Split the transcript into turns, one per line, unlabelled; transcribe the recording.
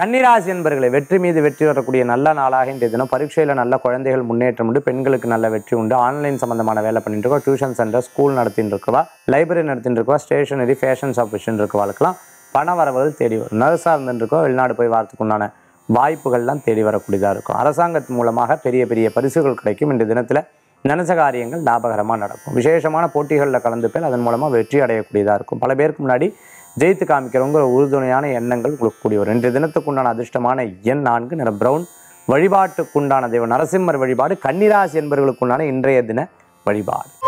கன்னிராசி என்பர்களை வெற்றி மீது வெற்றி வரக்கூடிய நல்ல நாளாக இன்றைய தினம் பரீட்சையில் நல்ல குழந்தைகள் முன்னேற்றம் உண்டு பெண்களுக்கு நல்ல வெற்றி உண்டு ஆன்லைன் சம்பந்தமான வேலை பண்ணிட்டு இருக்கோம் டியூஷன் சென்டர் ஸ்கூல் நடத்திட்டு இருக்கவா லைப்ரரி நடத்திட்டு இருக்கவா ஸ்டேஷனரி ஃபேஷன் ஷாப் வச்சுட்டு இருக்கவாளுக்கெல்லாம் பண வரவுகள் தேடி வரும் நர்ஸாக இருந்துட்டு இருக்கோம் வெளிநாடு போய் வாரத்துக்கு உண்டான வாய்ப்புகள்லாம் தேடி வரக்கூடியதாக இருக்கும் அரசாங்கத்தின் மூலமாக பெரிய பெரிய பரிசுகள் கிடைக்கும் இந்த தினத்தில் நினைச்ச காரியங்கள் லாபகரமாக நடக்கும் விசேஷமான போட்டிகளில் கலந்துப்பேன் அதன் மூலமாக வெற்றி அடையக்கூடியதாக இருக்கும் பல பேருக்கு முன்னாடி ஜெயித்து காமிக்கிறவங்க ஒரு உறுதுணையான எண்ணங்கள் உங்களுக்கு கூடிய வரும் இன்றைய தினத்துக்குண்டான அதிர்ஷ்டமான எண் நான்கு நிற பிரவுன் வழிபாட்டுக்குண்டான தெய்வம் நரசிம்மர் வழிபாடு கன்னிராசி என்பவர்களுக்குண்டான இன்றைய தின வழிபாடு